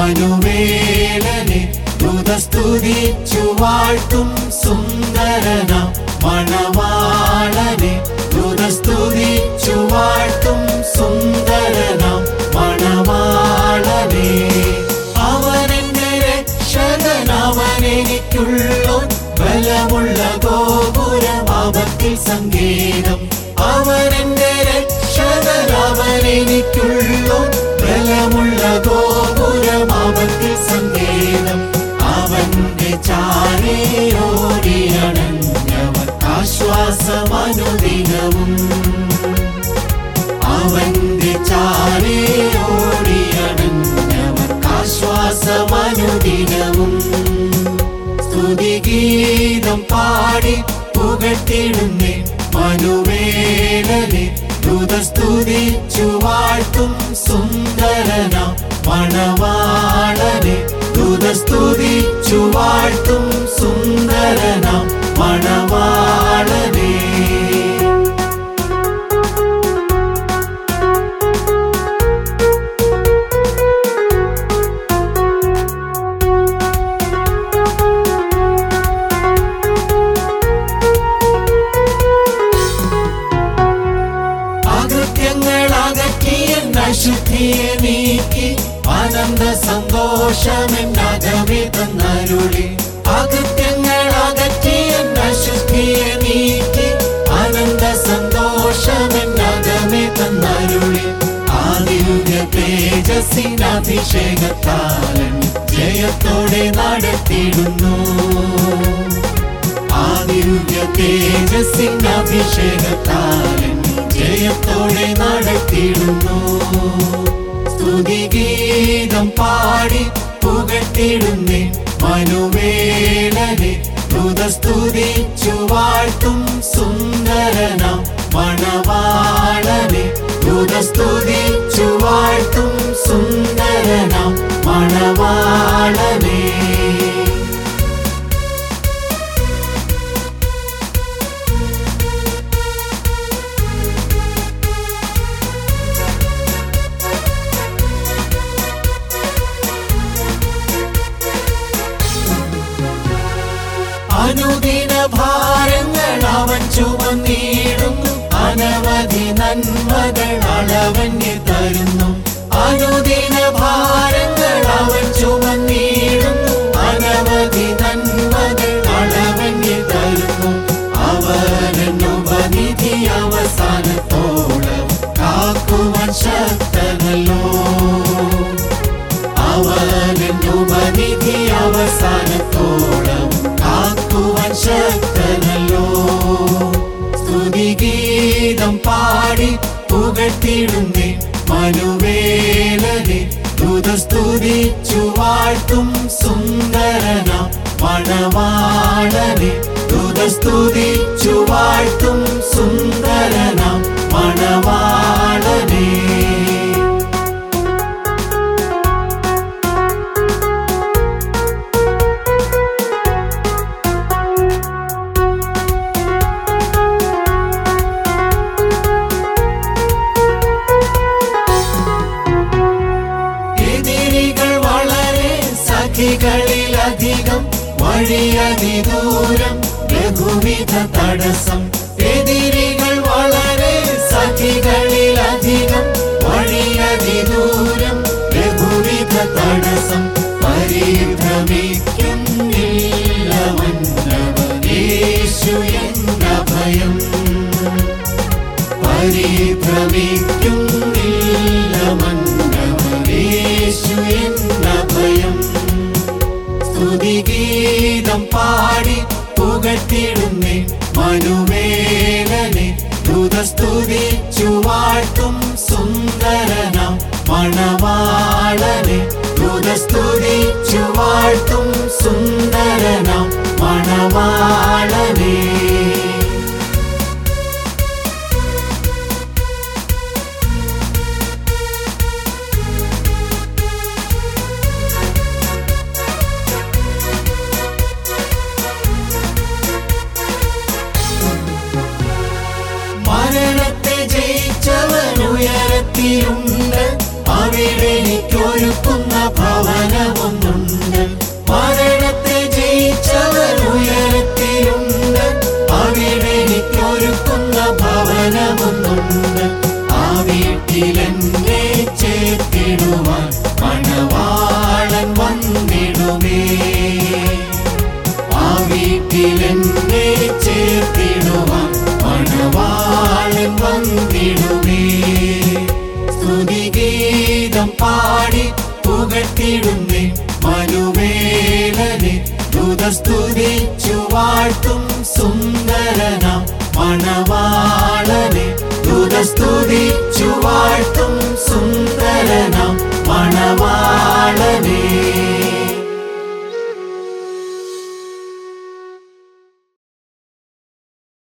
മനുവേലനെ ദുതസ്തുതിച്ചു വാഴ്ത്തും സുന്ദരന മണവാളനെ ദുതസ്തുതിച്ചു വാഴ്ത്തും സുന്ദരന മണവാളനെ അവനെന്റെ രക്ഷകൻ അവനെനിക്കുള്ളോ ബലമുള്ള ഗോപുരം അവത്തിൽ സങ്കേതം അവനെന്റെ രക്ഷകൻ അവനെനിക്കുള്ളോ ബലമുള്ള ഗോപുരം അവത്തിൽ സങ്കേതം അവന്റെ ചാരയോടിയണഞ്ഞവർ ആശ്വാസമനുദിനവും അവന്റെ ചാരയോടിയണഞ്ഞവർ ആശ്വാസമനുദിനവും സ്തുതിഗീതം പാടി പുകട്ടിടുന്നേ മനുവേലനെ ദുതസ്തുതിച്ചു വാഴ്ത്തും സുന്ദരന മണവാളനെ ദുതസ്തുതിച്ചു വാഴ്ത്തും സുന്ദരന മണവാളനെ അകൃത്യങ്ങൾ അകറ്റിയ അശുദ്ധിയെ നീക്കി ആനന്ദ സന്തോഷമെന്നകമേ തന്നരുളി അകൃത്യങ്ങൾ അകറ്റിയ അശുദ്ധിയെ നീക്കി ആനന്ദ സന്തോഷമെന്നകമേ തന്നരുളി ആദിയുഗ തേജസ്സിനഭിഷേകത്താലൻ ജയത്തോടെ നടത്തിയിടുന്നു ആദിയുഗ തേജസ്സിനഭിഷേകത്താലൻ ജയത്തോടെ നടത്തിയിടുന്നു സ്തുതിഗീതം പാടി പുകട്ടിടുന്നേ മനുവേലനെ ദുതസ്തുതിച്ചു വാഴ്ത്തും സുന്ദരന മണവാളനെ ദുതസ്തുതിച്ചു വാഴ്ത്തും സുന്ദരന മണവാളനെ അനുദിന ഭാരങ്ങൾ അവൻ ചുമന്നിടുന്നു അനവധി നന്മകൾ അളവന് തരുന്നു അനുദിന ഭാരങ്ങൾ അവൻ ചുമന്നിടുന്നു അനവധി നന്മകൾ അളവന് തരുന്നു അവനുപനിധി അവസാനത്തോളം കാക്കുവാൻ ശക്തനല്ലോ അവനുപനിധി അവസാനത്തോളം കാക്കുവാൻ ശക്തനല്ലോ സ്തുതിഗീതം പാടി പുകട്ടിടുന്നേ മനുവേലനെ ദുതസ്തുതിച്ചു വാഴ്ത്തും സുന്ദരന മണവാളനെ ദുതസ്തുതിച്ചു വാഴ്ത്തും സുന്ദരന മണവാളനെ എതിരികൾ വളരെ സഖികളിലധികം വഴിയതിദൂരം ബഹുവിധ തടസ്സം എതിരികൾ വളരെ സഖികളിലധികം വഴിയതിദൂരം ബഹുവിധ തടസ്സം പരിഭ്രമിക്കുന്നില്ലവന്നവരേശു എന്ന ഭയം പരിഭ്രമിക്കുന്നില്ലവന്നവരേശു എന്ന ഭയം സ്തുതിഗീതം പാടി പുകട്ടിടുന്നേ മനുവേലനെ ദുതസ്തുതിച്ചു വാഴ്ത്തും സുന്ദരന മണവാളനെ ദുതസ്തുതിച്ചു വാഴ്ത്തും സുന്ദരന മണവാളനെ മരണത്തെ ജയിച്ചവൻ ഉയരത്തിലുണ്ട് അവിടെ എനിക്കൊരുക്കുന്ന ഭവ ഭവനമൊന്നുണ്ട് മരണത്തെ ജയിച്ചവൻ ഉയരത്തിലുണ്ട് അവിടെ എനിക്കൊരുക്കുന്ന ഭവനമൊന്നുണ്ട് ആ വീട്ടിലെന്നെ ചേർത്തിടുവാൻ മണവാളൻ വന്നിടുമേ ആ വീട്ടിലെന്നെ ചേർത്തിടുവാൻ മണവാളൻ വന്നിടുമേ സ്തുതിഗീതം പാടി പുകട്ടിടുന്നേ മനുവേലനെ ദുതസ്തുതിച്ചു വാഴ്ത്തും സുന്ദരന മണവാളനെ ദുതസ്തുതിച്ചു